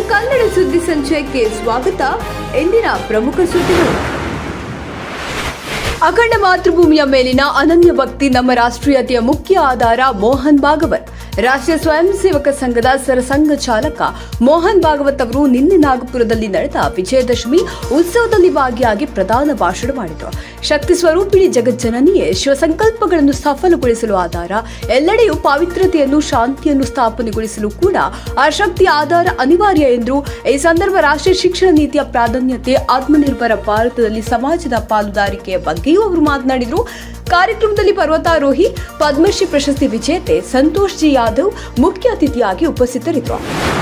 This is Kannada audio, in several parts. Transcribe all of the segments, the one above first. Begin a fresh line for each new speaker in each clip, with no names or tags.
ಕನ್ನಡ ಸುದ್ದಿ ಸಂಚಯಕ್ಕೆ ಸ್ವಾಗತ ಇಂದಿನ ಪ್ರಮುಖ ಸುದ್ದಿಗಳು ಅಖಂಡ ಮಾತೃಭೂಮಿಯ ಮೇಲಿನ ಅನನ್ಯ ಭಕ್ತಿ ನಮ್ಮ ರಾಷ್ಟ್ರೀಯತೆಯ ಮುಖ್ಯ ಆಧಾರ ಮೋಹನ್ ಭಾಗವತ್ ರಾಷ್ಟ್ರೀಯ ಸ್ವಯಂ ಸೇವಕ ಸಂಘದ ಸರಸಂಘ ಚಾಲಕ ಮೋಹನ್ ಭಾಗವತ್ ಅವರು ನಿನ್ನೆ ನಾಗಪುರದಲ್ಲಿ ನಡೆದ ವಿಜಯದಶಮಿ ಉತ್ಸವದಲ್ಲಿ ಭಾಗಿಯಾಗಿ ಪ್ರಧಾನ ಭಾಷಣ ಮಾಡಿದರು ಶಕ್ತಿ ಸ್ವರೂಪಿಣಿ ಜಗಜ್ಜನನಿಯೇ ಶಿವಸಂಕಲ್ಪಗಳನ್ನು ಸಫಲಗೊಳಿಸಲು ಆಧಾರ ಎಲ್ಲೆಡೆಯೂ ಪಾವಿತ್ರತೆಯನ್ನು ಶಾಂತಿಯನ್ನು ಸ್ಥಾಪನೆಗೊಳಿಸಲು ಕೂಡ ಆ ಶಕ್ತಿ ಆಧಾರ ಅನಿವಾರ್ಯ ಎಂದರು ಈ ಸಂದರ್ಭ ರಾಷ್ಟ್ರೀಯ ಶಿಕ್ಷಣ ನೀತಿಯ ಪ್ರಾಧಾನ್ಯತೆ ಆತ್ಮನಿರ್ಭರ ಭಾರತದಲ್ಲಿ ಸಮಾಜದ ಪಾಲುದಾರಿಕೆಯ ಬಗ್ಗೆಯೂ ಅವರು ಮಾತನಾಡಿದರು ಕಾರ್ಯಕ್ರಮದಲ್ಲಿ ಪರ್ವತಾರೋಹಿ ಪದ್ಮಶ್ರೀ ಪ್ರಶಸ್ತಿ ವಿಜೇತೆ ಸಂತೋಷ್ ಜಿ ಯಾದವ್ ಮುಖ್ಯ ಅತಿಥಿಯಾಗಿ ಉಪಸ್ಥಿತರಿದ್ದರು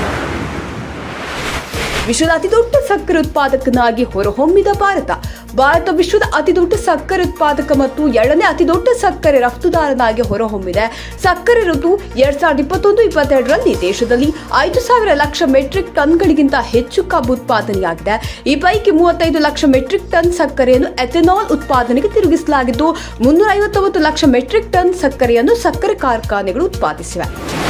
ವಿಶ್ವದ ಅತಿದೊಡ್ಡ ಸಕ್ಕರೆ ಉತ್ಪಾದಕನಾಗಿ ಹೊರಹೊಮ್ಮಿದ ಭಾರತ ಭಾರತ ವಿಶ್ವದ ಅತಿದೊಡ್ಡ ಸಕ್ಕರೆ ಉತ್ಪಾದಕ ಮತ್ತು ಎರಡನೇ ಅತಿದೊಡ್ಡ ಸಕ್ಕರೆ ರಫ್ತುದಾರನಾಗಿ ಹೊರಹೊಮ್ಮಿದೆ ಸಕ್ಕರೆ ಋತು ಎರಡ್ ಸಾವಿರದ ಇಪ್ಪತ್ತೊಂದು ಇಪ್ಪತ್ತೆರಡರಲ್ಲಿ ದೇಶದಲ್ಲಿ ಐದು ಸಾವಿರ ಲಕ್ಷ ಮೆಟ್ರಿಕ್ ಟನ್ಗಳಿಗಿಂತ ಹೆಚ್ಚು ಕಬ್ಬು ಉತ್ಪಾದನೆಯಾಗಿದೆ ಈ ಪೈಕಿ ಮೂವತ್ತೈದು ಲಕ್ಷ ಮೆಟ್ರಿಕ್ ಟನ್ ಸಕ್ಕರೆಯನ್ನು ಎಥೆನಾಲ್ ಉತ್ಪಾದನೆಗೆ ತಿರುಗಿಸಲಾಗಿದ್ದು ಮುನ್ನೂರ ಐವತ್ತೊಂಬತ್ತು ಲಕ್ಷ ಮೆಟ್ರಿಕ್ ಟನ್ ಸಕ್ಕರೆಯನ್ನು ಸಕ್ಕರೆ ಕಾರ್ಖಾನೆಗಳು ಉತ್ಪಾದಿಸಿವೆ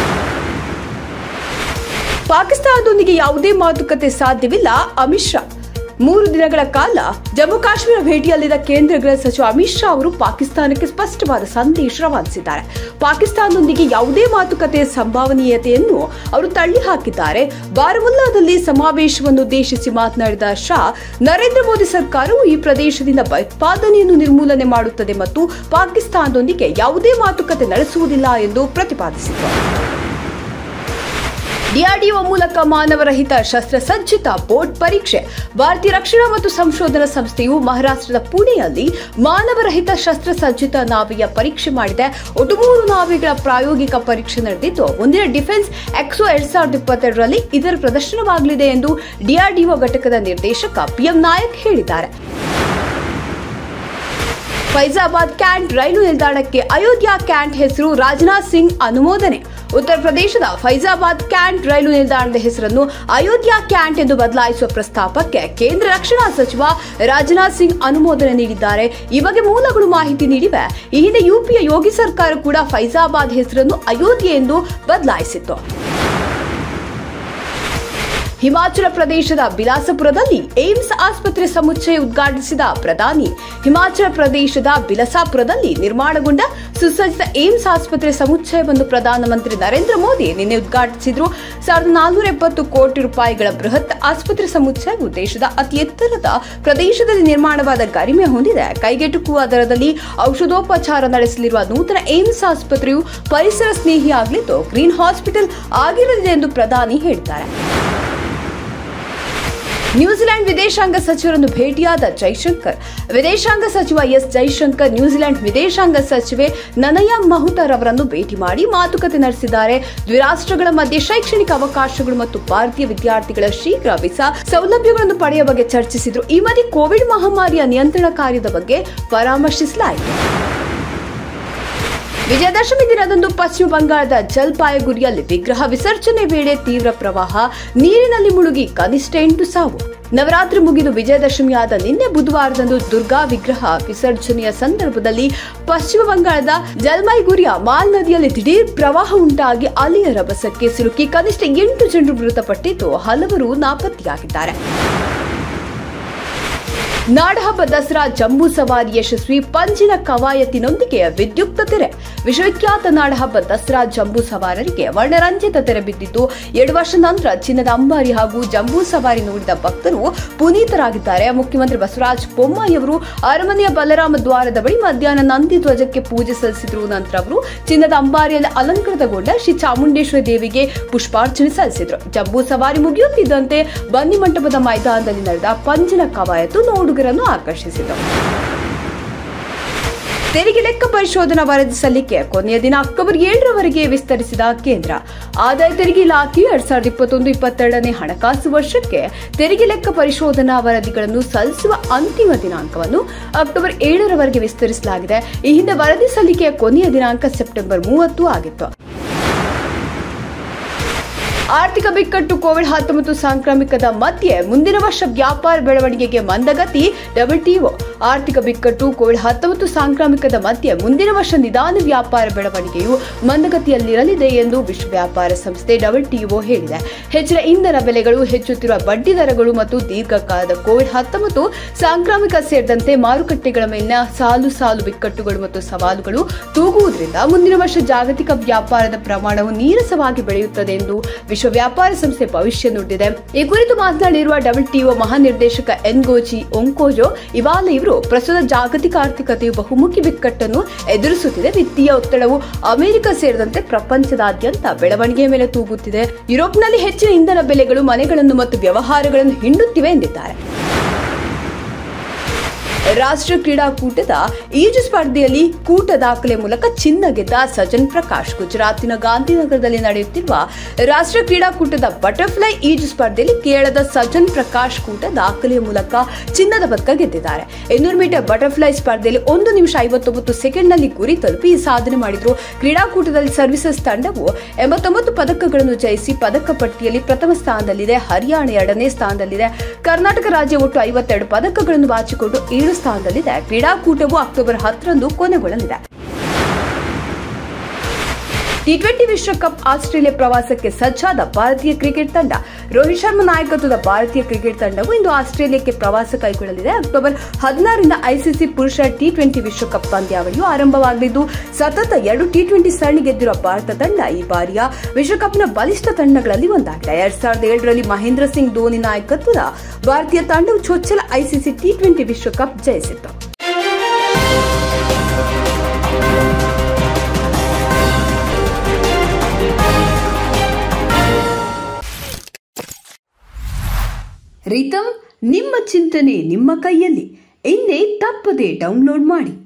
ಪಾಕಿಸ್ತಾನದೊಂದಿಗೆ ಯಾವುದೇ ಮಾತುಕತೆ ಸಾಧ್ಯವಿಲ್ಲ ಅಮಿತ್ ಶಾ ಮೂರು ದಿನಗಳ ಕಾಲ ಜಮ್ಮು ಕಾಶ್ಮೀರ ಭೇಟಿಯಲ್ಲಿದ್ದ ಕೇಂದ್ರ ಗೃಹ ಸಚಿವ ಅಮಿತ್ ಶಾ ಅವರು ಪಾಕಿಸ್ತಾನಕ್ಕೆ ಸ್ಪಷ್ಟವಾದ ಸಂದೇಶ ರವಾನಿಸಿದ್ದಾರೆ ಪಾಕಿಸ್ತಾನದೊಂದಿಗೆ ಯಾವುದೇ ಮಾತುಕತೆ ಸಂಭಾವನೀಯತೆಯನ್ನು ಅವರು ತಳ್ಳಿ ಹಾಕಿದ್ದಾರೆ ಬಾರಮುಲ್ಲಾದಲ್ಲಿ ಸಮಾವೇಶವನ್ನು ಉದ್ದೇಶಿಸಿ ಮಾತನಾಡಿದ ಶಾ ನರೇಂದ್ರ ಮೋದಿ ಸರ್ಕಾರವು ಈ ಪ್ರದೇಶದಿಂದ ಭಯೋತ್ಪಾದನೆಯನ್ನು ನಿರ್ಮೂಲನೆ ಮಾಡುತ್ತದೆ ಮತ್ತು ಪಾಕಿಸ್ತಾನದೊಂದಿಗೆ ಯಾವುದೇ ಮಾತುಕತೆ ನಡೆಸುವುದಿಲ್ಲ ಎಂದು ಪ್ರತಿಪಾದಿಸಿದರು ಡಿಆರ್ಡಿಒ ಮೂಲಕ ಮಾನವರಹಿತ ಶಸ್ತ್ರಸಜ್ಜಿತ ಬೋಟ್ ಪರೀಕ್ಷೆ ಭಾರತೀಯ ರಕ್ಷಣಾ ಮತ್ತು ಸಂಶೋಧನಾ ಸಂಸ್ಥೆಯು ಮಹಾರಾಷ್ಟ್ರದ ಪುಣೆಯಲ್ಲಿ ಮಾನವರಹಿತ ಶಸ್ತ್ರಸಜ್ಜಿತ ನಾವೆಯ ಪರೀಕ್ಷೆ ಮಾಡಿದೆ ಒಟ್ಟು ಮೂರು ನಾವೆಗಳ ಪ್ರಾಯೋಗಿಕ ಪರೀಕ್ಷೆ ನಡೆದಿದ್ದು ಮುಂದಿನ ಡಿಫೆನ್ಸ್ ಎಕ್ಸೋ ಎರಡ್ ಸಾವಿರದ ಇಪ್ಪತ್ತೆರಡರಲ್ಲಿ ಇದರ ಪ್ರದರ್ಶನವಾಗಲಿದೆ ಎಂದು ಡಿಆರ್ಡಿಒ ಘಟಕದ ನಿರ್ದೇಶಕ ಪಿಎಂ ನಾಯಕ್ ಹೇಳಿದ್ದಾರೆ ಫೈಜಾಬಾದ್ ಕ್ಯಾಂಟ್ ರೈಲು ನಿಲ್ದಾಣಕ್ಕೆ ಅಯೋಧ್ಯ ಕ್ಯಾಂಟ್ ಹೆಸರು ರಾಜನಾಥ್ ಸಿಂಗ್ ಅನುಮೋದನೆ ಉತ್ತರ ಪ್ರದೇಶದ ಫೈಜಾಬಾದ್ ಕ್ಯಾಂಟ್ ರೈಲು ನಿಲ್ದಾಣದ ಹೆಸರನ್ನು ಅಯೋಧ್ಯ ಕ್ಯಾಂಟ್ ಎಂದು ಬದಲಾಯಿಸುವ ಪ್ರಸ್ತಾಪಕ್ಕೆ ಕೇಂದ್ರ ರಕ್ಷಣಾ ಸಚಿವ ರಾಜನಾಥ್ ಸಿಂಗ್ ಅನುಮೋದನೆ ನೀಡಿದ್ದಾರೆ ಈ ಬಗ್ಗೆ ಮೂಲಗಳು ಮಾಹಿತಿ ನೀಡಿವೆ ಈ ಹಿಂದೆ ಯುಪಿಯ ಯೋಗಿ ಸರ್ಕಾರ ಕೂಡ ಫೈಜಾಬಾದ್ ಹೆಸರನ್ನು ಅಯೋಧ್ಯೆ ಎಂದು ಬದಲಾಯಿಸಿತ್ತು ಹಿಮಾಚಲ ಪ್ರದೇಶದ ಬಿಲಾಸಪುರದಲ್ಲಿ ಏಮ್ಸ್ ಆಸ್ಪತ್ರೆ ಸಮುಚ್ಚಯ ಉದ್ಘಾಟಿಸಿದ ಪ್ರಧಾನಿ ಹಿಮಾಚಲ ಪ್ರದೇಶದ ಬಿಲಸಾಪುರದಲ್ಲಿ ನಿರ್ಮಾಣಗೊಂಡ ಸುಸಜ್ಜಿತ ಏಮ್ಸ್ ಆಸ್ಪತ್ರೆ ಸಮುಚ್ಚಯವನ್ನು ಪ್ರಧಾನಮಂತ್ರಿ ನರೇಂದ್ರ ಮೋದಿ ನಿನ್ನೆ ಉದ್ಘಾಟಿಸಿದ್ರು ಸಾವಿರದ ನಾಲ್ನೂರ ಎಪ್ಪತ್ತು ಕೋಟಿ ರೂಪಾಯಿಗಳ ಬೃಹತ್ ಆಸ್ಪತ್ರೆ ಸಮುಚ್ಚಯವು ದೇಶದ ಅತಿ ಎತ್ತರದ ಪ್ರದೇಶದಲ್ಲಿ ನಿರ್ಮಾಣವಾದ ಗರಿಮೆ ಹೊಂದಿದೆ ಕೈಗೆಟುಕುವ ದರದಲ್ಲಿ ಔಷಧೋಪಚಾರ ನಡೆಸಲಿರುವ ನೂತನ ಏಮ್ಸ್ ಆಸ್ಪತ್ರೆಯು ಪರಿಸರ ಸ್ನೇಹಿಯಾಗಲಿದ್ದು ಗ್ರೀನ್ ಹಾಸ್ಪಿಟಲ್ ಆಗಿರಲಿದೆ ಎಂದು ಪ್ರಧಾನಿ ಹೇಳಿದ್ದಾರೆ ನ್ಯೂಜಿಲೆಂಡ್ ವಿದೇಶಾಂಗ ಸಚಿವರನ್ನು ಭೇಟಿಯಾದ ಜೈಶಂಕರ್ ವಿದೇಶಾಂಗ ಸಚಿವ ಎಸ್ ಜೈಶಂಕರ್ ನ್ಯೂಜಿಲೆಂಡ್ ವಿದೇಶಾಂಗ ಸಚಿವೆ ನನಯ ಮಹುತರ್ ಅವರನ್ನು ಭೇಟಿ ಮಾಡಿ ಮಾತುಕತೆ ನಡೆಸಿದ್ದಾರೆ ದ್ವಿರಾಷ್ಟ್ರಗಳ ಮಧ್ಯೆ ಶೈಕ್ಷಣಿಕ ಅವಕಾಶಗಳು ಮತ್ತು ಭಾರತೀಯ ವಿದ್ಯಾರ್ಥಿಗಳ ಶೀಘ್ರ ವೀಸಾ ಸೌಲಭ್ಯಗಳನ್ನು ಪಡೆಯುವ ಬಗ್ಗೆ ಚರ್ಚಿಸಿದ್ರು ಈ ಮಧ್ಯೆ ಕೋವಿಡ್ ಮಹಾಮಾರಿಯ ನಿಯಂತ್ರಣ ಕಾರ್ಯದ ಬಗ್ಗೆ ಪರಾಮರ್ಶಿಸಲಾಯಿತು ವಿಜಯದಶಮಿ ದಿನದಂದು ಪಶ್ಚಿಮ ಬಂಗಾಳದ ಜಲ್ಪಾಯಗುರಿಯಲ್ಲಿ ವಿಗ್ರಹ ವಿಸರ್ಜನೆ ವೇಳೆ ತೀವ್ರ ಪ್ರವಾಹ ನೀರಿನಲ್ಲಿ ಮುಳುಗಿ ಕನಿಷ್ಠ ಎಂಟು ಸಾವು ನವರಾತ್ರಿ ಮುಗಿದು ವಿಜಯದಶಮಿಯಾದ ನಿನ್ನೆ ಬುಧವಾರದಂದು ದುರ್ಗಾ ವಿಗ್ರಹ ವಿಸರ್ಜನೆಯ ಸಂದರ್ಭದಲ್ಲಿ ಪಶ್ಚಿಮ ಬಂಗಾಳದ ಜಲ್ಮೈಗುರಿಯ ಮಾಲ್ ನದಿಯಲ್ಲಿ ದಿಢೀರ್ ಪ್ರವಾಹ ಉಂಟಾಗಿ ಅಲ್ಲಿಯ ರಭಸಕ್ಕೆ ಸಿಲುಕಿ ಕನಿಷ್ಠ ಎಂಟು ಜನರು ಮೃತಪಟ್ಟಿದ್ದು ಹಲವರು ನಾಪತ್ತೆಯಾಗಿದ್ದಾರೆ ನಾಡಹಬ್ಬ ದಸರಾ ಜಂಬೂ ಸವಾರಿ ಯಶಸ್ವಿ ಪಂಜಿನ ಕವಾಯತಿನೊಂದಿಗೆ ವಿದ್ಯುಕ್ತ ತೆರೆ ವಿಶ್ವವಿಖ್ಯಾತ ನಾಡಹಬ್ಬ ದಸರಾ ಜಂಬೂ ಸವಾರರಿಗೆ ವರ್ಣರಂಜಿತ ತೆರೆ ಬಿದ್ದಿದ್ದು ಎರಡು ವರ್ಷ ನಂತರ ಚಿನ್ನದ ಅಂಬಾರಿ ಹಾಗೂ ಜಂಬೂ ಸವಾರಿ ನೋಡಿದ ಭಕ್ತರು ಪುನೀತರಾಗಿದ್ದಾರೆ ಮುಖ್ಯಮಂತ್ರಿ ಬಸವರಾಜ ಬೊಮ್ಮಾಯಿ ಅವರು ಅರಮನೆಯ ಬಲರಾಮ ದ್ವಾರದ ಬಳಿ ಮಧ್ಯಾಹ್ನ ನಂದಿ ಧ್ವಜಕ್ಕೆ ಪೂಜೆ ಸಲ್ಲಿಸಿದ್ರು ನಂತರ ಅವರು ಚಿನ್ನದ ಅಂಬಾರಿಯಲ್ಲಿ ಅಲಂಕೃತಗೊಂಡ ಶ್ರೀ ಚಾಮುಂಡೇಶ್ವರಿ ದೇವಿಗೆ ಪುಷ್ಪಾರ್ಚನೆ ಸಲ್ಲಿಸಿದ್ರು ಜಂಬೂ ಸವಾರಿ ಮುಗಿಯುತ್ತಿದ್ದಂತೆ ಬನ್ನಿ ಮಂಟಪದ ಮೈದಾನದಲ್ಲಿ ನಡೆದ ಪಂಜಿನ ಕವಾಯತು ನೋಡುಗರನ್ನು ಆಕರ್ಷಿಸಿತು ತೆರಿಗೆ ಲೆಕ್ಕ ಪರಿಶೋಧನಾ ವರದಿ ಸಲ್ಲಿಕೆ ಕೊನೆಯ ದಿನ ಅಕ್ಟೋಬರ್ ಏಳರವರೆಗೆ ವಿಸ್ತರಿಸಿದ ಕೇಂದ್ರ ಆದಾಯ ತೆರಿಗೆ ಇಲಾಖೆಯು ಎರಡ್ ಸಾವಿರದ ಇಪ್ಪತ್ತೊಂದು ಇಪ್ಪತ್ತೆರಡನೇ ಹಣಕಾಸು ವರ್ಷಕ್ಕೆ ತೆರಿಗೆ ಲೆಕ್ಕ ಪರಿಶೋಧನಾ ವರದಿಗಳನ್ನು ಸಲ್ಲಿಸುವ ಅಂತಿಮ ದಿನಾಂಕವನ್ನು ಅಕ್ಟೋಬರ್ ಏಳರವರೆಗೆ ವಿಸ್ತರಿಸಲಾಗಿದೆ ಈ ಹಿಂದೆ ವರದಿ ಸಲ್ಲಿಕೆಯ ಕೊನೆಯ ದಿನಾಂಕ ಸೆಪ್ಟೆಂಬರ್ ಮೂವತ್ತು ಆಗಿತ್ತು ಆರ್ಥಿಕ ಬಿಕ್ಕಟ್ಟು ಕೋವಿಡ್ ಹತ್ತೊಂಬತ್ತು ಸಾಂಕ್ರಾಮಿಕದ ಮಧ್ಯೆ ಮುಂದಿನ ವರ್ಷ ವ್ಯಾಪಾರ ಬೆಳವಣಿಗೆಗೆ ಮಂದಗತಿ ಡಬ್ಲ್ಯೂಟಿಒ ಆರ್ಥಿಕ ಬಿಕ್ಕಟ್ಟು ಕೋವಿಡ್ ಹತ್ತೊಂಬತ್ತು ಸಾಂಕ್ರಾಮಿಕದ ಮಧ್ಯೆ ಮುಂದಿನ ವರ್ಷ ನಿಧಾನ ವ್ಯಾಪಾರ ಬೆಳವಣಿಗೆಯು ಮಂದಗತಿಯಲ್ಲಿರಲಿದೆ ಎಂದು ವಿಶ್ವ ವ್ಯಾಪಾರ ಸಂಸ್ಥೆ ಡಬ್ಲ್ಯೂಟಿಒ ಹೇಳಿದೆ ಹೆಚ್ಚಿನ ಇಂಧನ ಬೆಲೆಗಳು ಹೆಚ್ಚುತ್ತಿರುವ ಬಡ್ಡಿ ದರಗಳು ಮತ್ತು ದೀರ್ಘಕಾಲದ ಕೋವಿಡ್ ಹತ್ತೊಂಬತ್ತು ಸಾಂಕ್ರಾಮಿಕ ಸೇರಿದಂತೆ ಮಾರುಕಟ್ಟೆಗಳ ಮೇಲಿನ ಸಾಲು ಸಾಲು ಬಿಕ್ಕಟ್ಟುಗಳು ಮತ್ತು ಸವಾಲುಗಳು ತೂಗುವುದರಿಂದ ಮುಂದಿನ ವರ್ಷ ಜಾಗತಿಕ ವ್ಯಾಪಾರದ ಪ್ರಮಾಣವು ನೀರಸವಾಗಿ ಬೆಳೆಯುತ್ತದೆ ಎಂದು ವಿಶ್ವ ವ್ಯಾಪಾರ ಸಂಸ್ಥೆ ಭವಿಷ್ಯ ನುಡಿದಿದೆ ಈ ಕುರಿತು ಮಾತನಾಡಿರುವ ಡಬ್ಲ್ಯೂಟಿಒ ಮಹಾನಿರ್ದೇಶಕ ಎನ್ಗೋಜಿ ಒಂಕೋಜೋ ಇವಾಲ ಇವರು ಪ್ರಸ್ತುತ ಜಾಗತಿಕ ಆರ್ಥಿಕತೆಯು ಬಹುಮುಖಿ ಬಿಕ್ಕಟ್ಟನ್ನು ಎದುರಿಸುತ್ತಿದೆ ವಿತ್ತೀಯ ಒತ್ತಡವು ಅಮೆರಿಕ ಸೇರಿದಂತೆ ಪ್ರಪಂಚದಾದ್ಯಂತ ಬೆಳವಣಿಗೆಯ ಮೇಲೆ ತೂಗುತ್ತಿದೆ ಯುರೋಪ್ನಲ್ಲಿ ಹೆಚ್ಚಿನ ಇಂಧನ ಬೆಲೆಗಳು ಮನೆಗಳನ್ನು ಮತ್ತು ವ್ಯವಹಾರಗಳನ್ನು ಹಿಂಡುತ್ತಿವೆ ಎಂದಿದ್ದಾರೆ ರಾಷ್ಟ್ರೀಯ ಕ್ರೀಡಾಕೂಟದ ಈಜು ಸ್ಪರ್ಧೆಯಲ್ಲಿ ಕೂಟ ದಾಖಲೆ ಮೂಲಕ ಚಿನ್ನ ಗೆದ್ದ ಸಜನ್ ಪ್ರಕಾಶ್ ಗುಜರಾತಿನ ಗಾಂಧಿನಗರದಲ್ಲಿ ನಡೆಯುತ್ತಿರುವ ರಾಷ್ಟ್ರೀಯ ಕ್ರೀಡಾಕೂಟದ ಬಟರ್ಫ್ಲೈ ಈಜು ಸ್ಪರ್ಧೆಯಲ್ಲಿ ಕೇರಳದ ಸಜನ್ ಪ್ರಕಾಶ್ ಕೂಟ ದಾಖಲೆಯ ಮೂಲಕ ಚಿನ್ನದ ಪದಕ ಗೆದ್ದಿದ್ದಾರೆ ಇನ್ನೂರು ಮೀಟರ್ ಬಟರ್ಫ್ಲೈ ಸ್ಪರ್ಧೆಯಲ್ಲಿ ಒಂದು ನಿಮಿಷ ಐವತ್ತೊಂಬತ್ತು ಸೆಕೆಂಡ್ನಲ್ಲಿ ಗುರಿ ತಲುಪಿ ಈ ಸಾಧನೆ ಮಾಡಿದ್ರು ಕ್ರೀಡಾಕೂಟದಲ್ಲಿ ಸರ್ವಿಸಸ್ ತಂಡವು ಎಂಬತ್ತೊಂಬತ್ತು ಪದಕಗಳನ್ನು ಜಯಿಸಿ ಪದಕ ಪಟ್ಟಿಯಲ್ಲಿ ಪ್ರಥಮ ಸ್ಥಾನದಲ್ಲಿದೆ ಹರಿಯಾಣ ಎರಡನೇ ಸ್ಥಾನದಲ್ಲಿದೆ ಕರ್ನಾಟಕ ರಾಜ್ಯ ಒಟ್ಟು ಐವತ್ತೆರಡು ಪದಕಗಳನ್ನು ಬಾಚಿಕೊಂಡು ಏಳು ಸ್ಥಾನದಲ್ಲಿದೆ ಕ್ರೀಡಾಕೂಟವು ಅಕ್ಟೋಬರ್ ಹತ್ತರಂದು ಕೊನೆಗೊಳ್ಳಲಿದೆ ಟಿ ಟ್ವೆಂಟಿ ವಿಶ್ವಕಪ್ ಆಸ್ಟ್ರೇಲಿಯಾ ಪ್ರವಾಸಕ್ಕೆ ಸಜ್ಜಾದ ಭಾರತೀಯ ಕ್ರಿಕೆಟ್ ತಂಡ ರೋಹಿತ್ ಶರ್ಮಾ ನಾಯಕತ್ವದ ಭಾರತೀಯ ಕ್ರಿಕೆಟ್ ತಂಡವು ಇಂದು ಆಸ್ಟ್ರೇಲಿಯಾಕ್ಕೆ ಪ್ರವಾಸ ಕೈಗೊಳ್ಳಲಿದೆ ಅಕ್ಟೋಬರ್ ಹದಿನಾರರಿಂದ ಐಸಿಸಿ ಪುರುಷರ ಟಿ ಟ್ವೆಂಟಿ ವಿಶ್ವಕಪ್ ಪಂದ್ಯಾವಳಿಯು ಆರಂಭವಾಗಲಿದ್ದು ಸತತ ಎರಡು ಟಿ ಟ್ವೆಂಟಿ ಸರಣಿ ಗೆದ್ದಿರುವ ಭಾರತ ತಂಡ ಈ ಬಾರಿಯ ವಿಶ್ವಕಪ್ನ ಬಲಿಷ್ಠ ತಂಡಗಳಲ್ಲಿ ಒಂದಾಗಿದೆ ಎರಡ್ ಸಾವಿರದ ಏಳರಲ್ಲಿ ಮಹೇಂದ್ರ ಸಿಂಗ್ ಧೋನಿ ನಾಯಕತ್ವದ ಭಾರತೀಯ ತಂಡವು ಚೊಚ್ಚಲ ಐಸಿಸಿ ಟಿ ಟ್ವೆಂಟಿ ವಿಶ್ವಕಪ್ ಜಯಿಸಿತ್ತು ರಿತಮ್ ನಿಮ್ಮ ಚಿಂತನೆ ನಿಮ್ಮ ಕೈಯಲ್ಲಿ ಇನ್ನೇ ತಪ್ಪದೆ ಡೌನ್ಲೋಡ್ ಮಾಡಿ